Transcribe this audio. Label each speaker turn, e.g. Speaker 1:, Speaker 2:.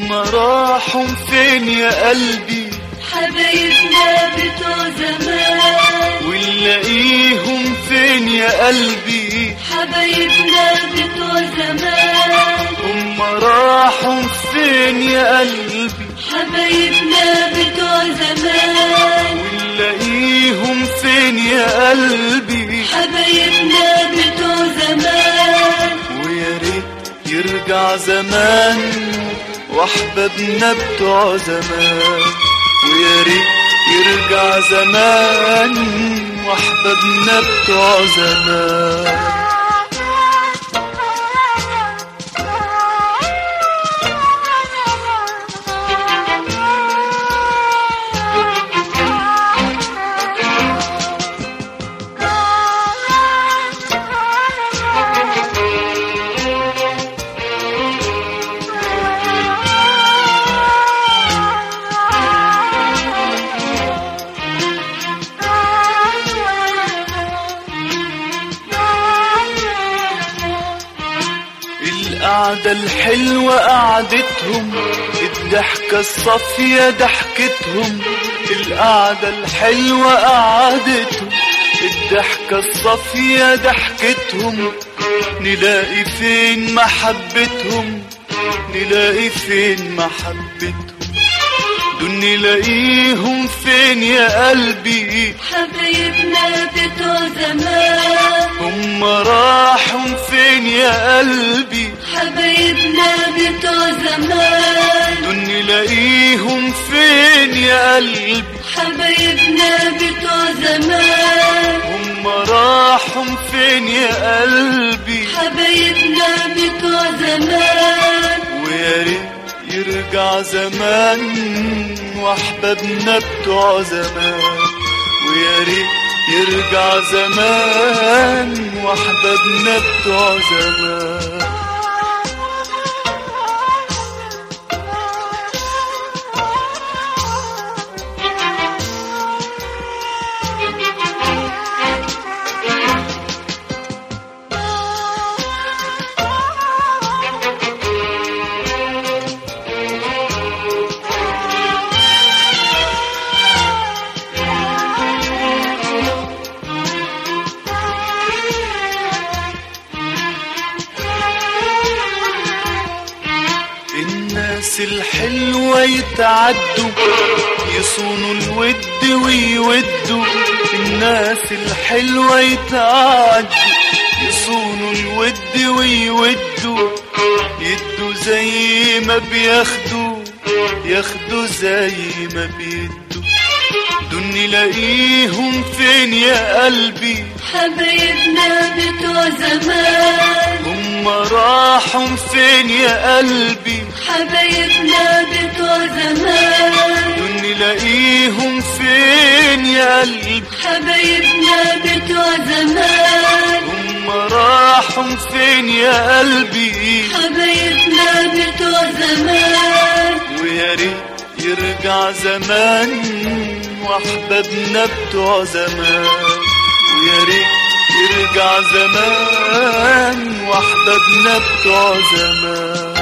Speaker 1: هم راحوا فين يا قلبي
Speaker 2: حبايبنا بتوع زمان
Speaker 1: ونلاقيهم فين يا قلبي
Speaker 2: حبايبنا بتوع زمان
Speaker 1: هم راحوا فين يا قلبي
Speaker 2: حبايبنا بتوع زمان
Speaker 1: ونلاقيهم فين يا قلبي
Speaker 2: حبايبنا بتوع زمان
Speaker 1: ويا ريت يرجع زمان واحبابنا بتوع زمان ويا ريت يرجع زمان واحبابنا بتوع زمان القعدة الحلوة قعدتهم الضحكة الصافية ضحكتهم القعدة الحلوة قعدتهم الضحكة الصافية ضحكتهم نلاقي فين محبتهم نلاقي فين محبتهم دول نلاقيهم فين يا قلبي
Speaker 2: حبايبنا بتوع زمان
Speaker 1: هم راحوا فين يا قلبي
Speaker 2: حبايبنا بتوع زمان
Speaker 1: دول نلاقيهم فين يا قلبي
Speaker 2: حبايبنا بتوع زمان
Speaker 1: هم راحوا فين يا قلبي
Speaker 2: حبايبنا بتوع زمان
Speaker 1: ويا ريت يرجع زمان واحبابنا بتوع زمان ويا ريت يرجع زمان واحبابنا بتوع زمان الناس الحلوة يتعدوا يصونوا الود ويودوا الناس الحلوة يتعدوا يصونوا الود ويودوا يدوا زي ما بياخدوا ياخدوا زي ما بيدوا دول نلاقيهم فين يا قلبي
Speaker 2: حبايبنا بتوع زمان
Speaker 1: هم راحوا فين يا قلبي
Speaker 2: حبايبنا بتوع زمان
Speaker 1: دول نلاقيهم فين يا قلبي
Speaker 2: حبايبنا بتوع زمان
Speaker 1: هم راحوا فين يا قلبي
Speaker 2: حبايبنا بتوع زمان
Speaker 1: ويا ريت يرجع زمان واحبابنا بتوع زمان ويا ريت يرجع زمان واحبابنا بتوع زمان